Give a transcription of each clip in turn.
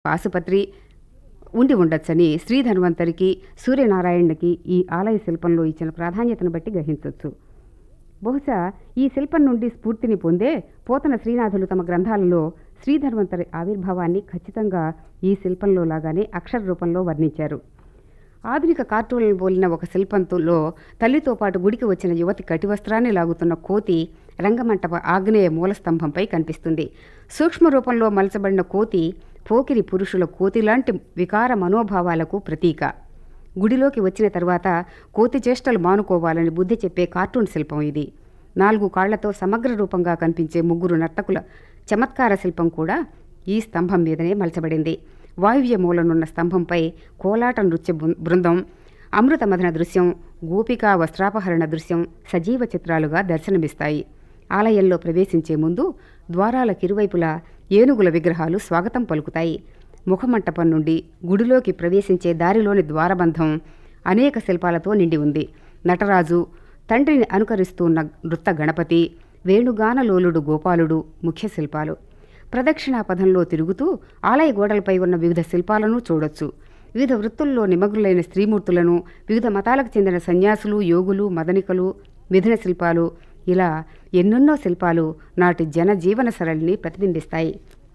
ఆసుపత్రి ఉండి ఉండొచ్చని శ్రీధన్వంతరికి సూర్యనారాయణకి ఈ ఆలయ శిల్పంలో ఇచ్చిన ప్రాధాన్యతను బట్టి గ్రహించవచ్చు బహుశా ఈ శిల్పం నుండి స్ఫూర్తిని పొందే పోతన శ్రీనాథులు తమ గ్రంథాలలో శ్రీధన్వంతరి ఆవిర్భావాన్ని ఖచ్చితంగా ఈ శిల్పంలో లాగానే అక్షర రూపంలో వర్ణించారు ఆధునిక కార్టూన్లను పోలిన ఒక శిల్పంలో తల్లితో పాటు గుడికి వచ్చిన యువతి కటివస్త్రాన్ని లాగుతున్న కోతి రంగమంటప ఆగ్నేయ మూలస్తంభంపై కనిపిస్తుంది సూక్ష్మ రూపంలో మలచబడిన కోతి పోకిరి పురుషుల కోతిలాంటి వికార మనోభావాలకు ప్రతీక గుడిలోకి వచ్చిన తర్వాత కోతి చేష్టలు మానుకోవాలని బుద్ధి చెప్పే కార్టూన్ శిల్పం ఇది నాలుగు కాళ్లతో సమగ్ర రూపంగా కనిపించే ముగ్గురు నర్తకుల చమత్కార శిల్పం కూడా ఈ స్తంభం మీదనే మలచబడింది వాయువ్య మూలనున్న స్తంభంపై కోలాట నృత్య బృ- బృందం అమృత మదన దృశ్యం గోపికా వస్త్రాపహరణ దృశ్యం సజీవ చిత్రాలుగా దర్శనమిస్తాయి ఆలయంలో ప్రవేశించే ముందు ద్వారాల కిరువైపులా ఏనుగుల విగ్రహాలు స్వాగతం పలుకుతాయి ముఖమంటపం నుండి గుడిలోకి ప్రవేశించే దారిలోని ద్వారబంధం అనేక శిల్పాలతో నిండి ఉంది నటరాజు తండ్రిని అనుకరిస్తున్న నృత్త గణపతి వేణుగానలోలుడు గోపాలుడు ముఖ్య శిల్పాలు ప్రదక్షిణా పథంలో తిరుగుతూ ఆలయ గోడలపై ఉన్న వివిధ శిల్పాలను చూడొచ్చు వివిధ వృత్తుల్లో నిమగ్నులైన స్త్రీమూర్తులను వివిధ మతాలకు చెందిన సన్యాసులు యోగులు మదనికలు మిథున శిల్పాలు ఇలా ఎన్నెన్నో శిల్పాలు నాటి జనజీవన సరళిని ప్రతిబింబిస్తాయి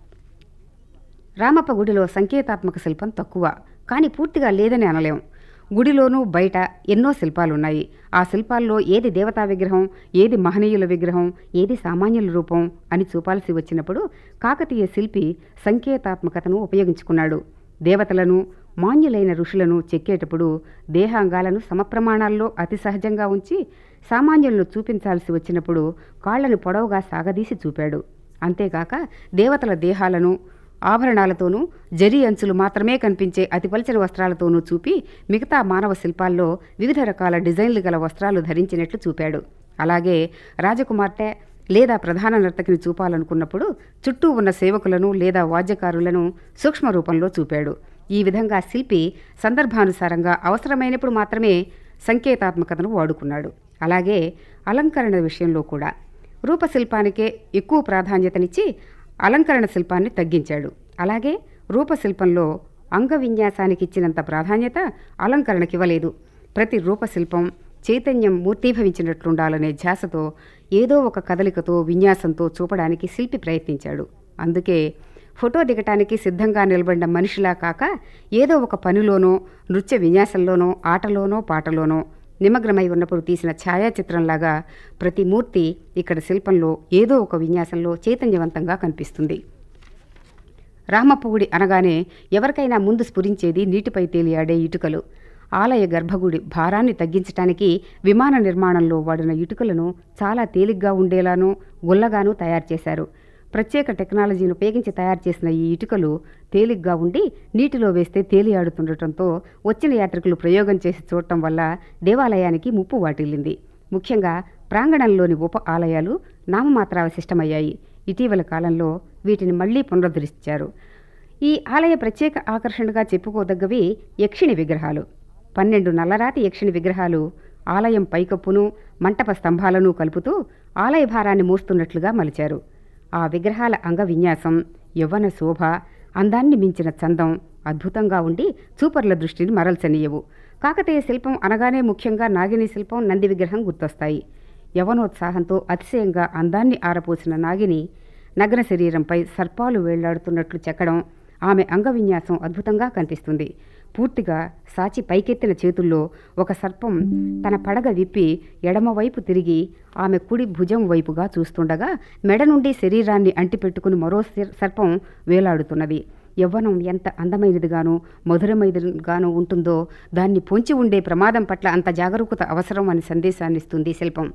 రామప్ప గుడిలో సంకేతాత్మక శిల్పం తక్కువ కానీ పూర్తిగా లేదని అనలేం గుడిలోనూ బయట ఎన్నో శిల్పాలున్నాయి ఆ శిల్పాల్లో ఏది దేవతా విగ్రహం ఏది మహనీయుల విగ్రహం ఏది సామాన్యుల రూపం అని చూపాల్సి వచ్చినప్పుడు కాకతీయ శిల్పి సంకేతాత్మకతను ఉపయోగించుకున్నాడు దేవతలను మాన్యులైన ఋషులను చెక్కేటప్పుడు దేహాంగాలను సమప్రమాణాల్లో అతి సహజంగా ఉంచి సామాన్యులను చూపించాల్సి వచ్చినప్పుడు కాళ్లను పొడవుగా సాగదీసి చూపాడు అంతేకాక దేవతల దేహాలను ఆభరణాలతోనూ జరీ అంచులు మాత్రమే కనిపించే అతి పలిచిన వస్త్రాలతోనూ చూపి మిగతా మానవ శిల్పాల్లో వివిధ రకాల డిజైన్లు గల వస్త్రాలు ధరించినట్లు చూపాడు అలాగే రాజకుమార్తె లేదా ప్రధాన నర్తకిని చూపాలనుకున్నప్పుడు చుట్టూ ఉన్న సేవకులను లేదా వాద్యకారులను సూక్ష్మ రూపంలో చూపాడు ఈ విధంగా శిల్పి సందర్భానుసారంగా అవసరమైనప్పుడు మాత్రమే సంకేతాత్మకతను వాడుకున్నాడు అలాగే అలంకరణ విషయంలో కూడా రూపశిల్పానికే ఎక్కువ ప్రాధాన్యతనిచ్చి అలంకరణ శిల్పాన్ని తగ్గించాడు అలాగే రూపశిల్పంలో అంగ విన్యాసానికి ఇచ్చినంత ప్రాధాన్యత అలంకరణకివ్వలేదు ప్రతి రూపశిల్పం చైతన్యం మూర్తీభవించినట్లుండాలనే ధ్యాసతో ఏదో ఒక కదలికతో విన్యాసంతో చూపడానికి శిల్పి ప్రయత్నించాడు అందుకే ఫోటో దిగటానికి సిద్ధంగా నిలబడిన మనిషిలా కాక ఏదో ఒక పనిలోనో నృత్య విన్యాసంలోనో ఆటలోనో పాటలోనో నిమగ్నమై ఉన్నప్పుడు తీసిన ఛాయాచిత్రంలాగా ప్రతి మూర్తి ఇక్కడ శిల్పంలో ఏదో ఒక విన్యాసంలో చైతన్యవంతంగా కనిపిస్తుంది రామప్ప గుడి అనగానే ఎవరికైనా ముందు స్ఫురించేది నీటిపై తేలియాడే ఇటుకలు ఆలయ గర్భగుడి భారాన్ని తగ్గించటానికి విమాన నిర్మాణంలో వాడిన ఇటుకలను చాలా తేలిగ్గా ఉండేలానూ గుల్లగానూ తయారు చేశారు ప్రత్యేక టెక్నాలజీని ఉపయోగించి తయారు చేసిన ఈ ఇటుకలు తేలిగ్గా ఉండి నీటిలో వేస్తే తేలియాడుతుండటంతో వచ్చిన యాత్రికులు ప్రయోగం చేసి చూడటం వల్ల దేవాలయానికి ముప్పు వాటిల్లింది ముఖ్యంగా ప్రాంగణంలోని ఉప ఆలయాలు నామమాత్రావశిష్టమయ్యాయి ఇటీవల కాలంలో వీటిని మళ్లీ పునరుద్ధరించారు ఈ ఆలయ ప్రత్యేక ఆకర్షణగా చెప్పుకోదగ్గవి యక్షిణి విగ్రహాలు పన్నెండు నల్లరాతి యక్షిణి విగ్రహాలు ఆలయం పైకప్పును మంటప స్తంభాలను కలుపుతూ ఆలయ భారాన్ని మోస్తున్నట్లుగా మలిచారు ఆ విగ్రహాల అంగ విన్యాసం యవ్వన శోభ అందాన్ని మించిన చందం అద్భుతంగా ఉండి చూపర్ల దృష్టిని మరల్చనీయవు కాకతీయ శిల్పం అనగానే ముఖ్యంగా నాగిని శిల్పం నంది విగ్రహం గుర్తొస్తాయి యవనోత్సాహంతో అతిశయంగా అందాన్ని ఆరపోసిన నాగిని నగ్న శరీరంపై సర్పాలు వేళ్లాడుతున్నట్లు చెక్కడం ఆమె అంగ విన్యాసం అద్భుతంగా కనిపిస్తుంది పూర్తిగా సాచి పైకెత్తిన చేతుల్లో ఒక సర్పం తన పడగ విప్పి ఎడమవైపు తిరిగి ఆమె కుడి భుజం వైపుగా చూస్తుండగా మెడ నుండి శరీరాన్ని అంటిపెట్టుకుని మరో సర్- సర్పం వేలాడుతున్నది యవ్వనం ఎంత అందమైనదిగానో మధురమైనదిగానో ఉంటుందో దాన్ని పొంచి ఉండే ప్రమాదం పట్ల అంత జాగరూకత అవసరం అని సందేశాన్ని ఇస్తుంది శిల్పం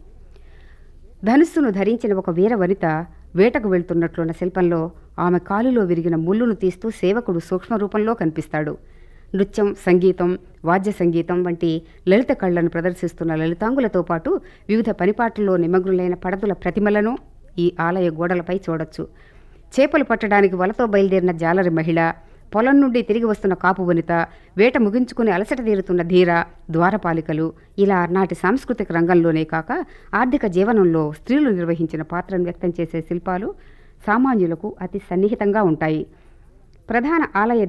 ధనుస్సును ధరించిన ఒక వీర వనిత వేటకు వెళ్తున్నట్లున్న శిల్పంలో ఆమె కాలులో విరిగిన ముళ్ళును తీస్తూ సేవకుడు సూక్ష్మ రూపంలో కనిపిస్తాడు నృత్యం సంగీతం వాద్య సంగీతం వంటి లలిత కళ్లను ప్రదర్శిస్తున్న లలితాంగులతో పాటు వివిధ పనిపాట్లలో నిమగ్నులైన పడతుల ప్రతిమలను ఈ ఆలయ గోడలపై చూడొచ్చు చేపలు పట్టడానికి వలతో బయలుదేరిన జాలరి మహిళ పొలం నుండి తిరిగి వస్తున్న కాపు వనిత వేట ముగించుకుని అలసట తీరుతున్న ధీర ద్వారపాలికలు ఇలా నాటి సాంస్కృతిక రంగంలోనే కాక ఆర్థిక జీవనంలో స్త్రీలు నిర్వహించిన పాత్రను వ్యక్తం చేసే శిల్పాలు సామాన్యులకు అతి సన్నిహితంగా ఉంటాయి ప్రధాన ఆలయ